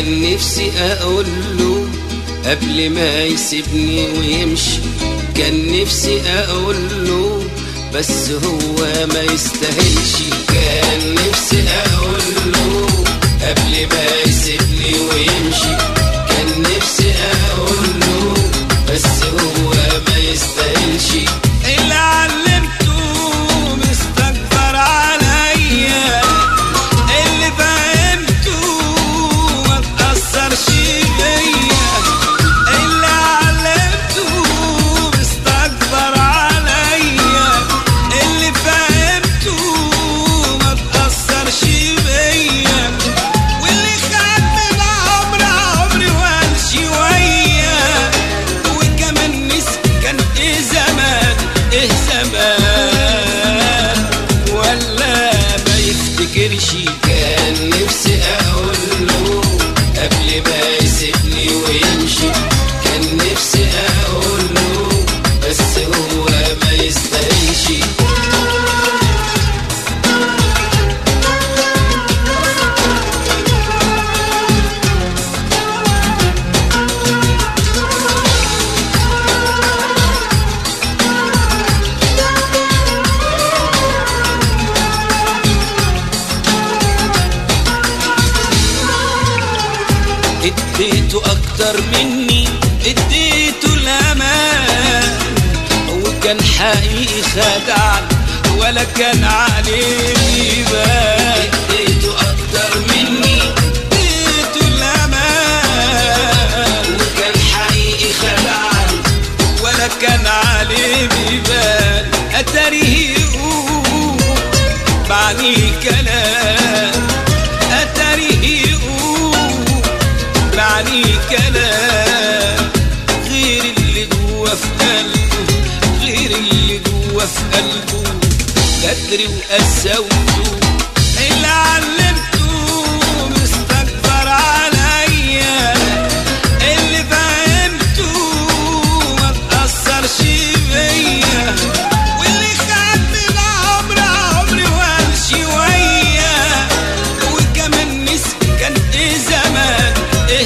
كان نفسي اقول له قبل ما يسيبني ويمشي كان نفسي اقول له بس هو ما يستاهلش كان نفسي اقول له قبل ما يسيبني ويمشي كان نفسي اقول له بس هو ما يستاهلش اللي علمته مستكبر عليا اللي فهمته ما تأثرش بيا اللي علمته مستكبر عليا اللي فهمته ما تأثرش بيا واللي خد من عمري عمري وامشي ويا وكمان نسي كان ايه زمان ايه زمان ولا ما يفتكرش كان نفسي اقول له قبل ما يسيبني ويمشي كان نفسي اقول له بس هو ما يستاهلش اديته اكتر مني اديته الامان وكان حقيقي خدعني ولا كان عليه بيبان اديته اكتر مني اديته الامان وكان حقيقي خدعني ولا كان عليه بيبان اتاريه يقول معني كلام اتاريه يقول معني كلام غير اللي جوا في قلبه غير اللي جوا في قلبه بدري وقسوته اللي علمته مستكبر عليا اللي فهمته ما تأثرش بيا واللي خد من عمري عمري وامشي ويا وكمان نسي كان ايه زمان ايه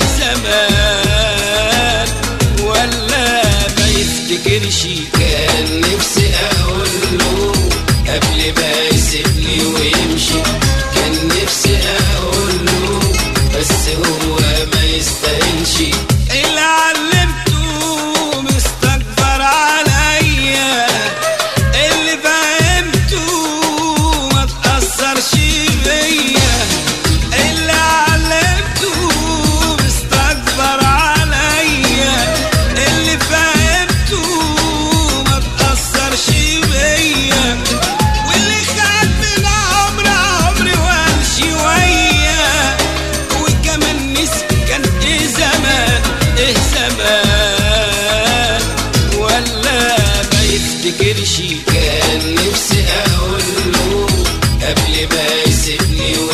زمان ولا ما يفتكرش كان نفسي اقول له قبل ما يسيبني ويمشي كان نفسي اقول له بس هو ما يستاهلش اللي علمته مستكبر عليا اللي فهمته ما تأثرش بيا اللي علمته مستكبر عليا اللي فهمته ما تأثرش بيا واللي خد من عمري عمري وامشي ويا وكمان نسي كان ايه زمان ايه زمان ولا ما يفتكرش كان نفسي اقول له قبل ما يسيبني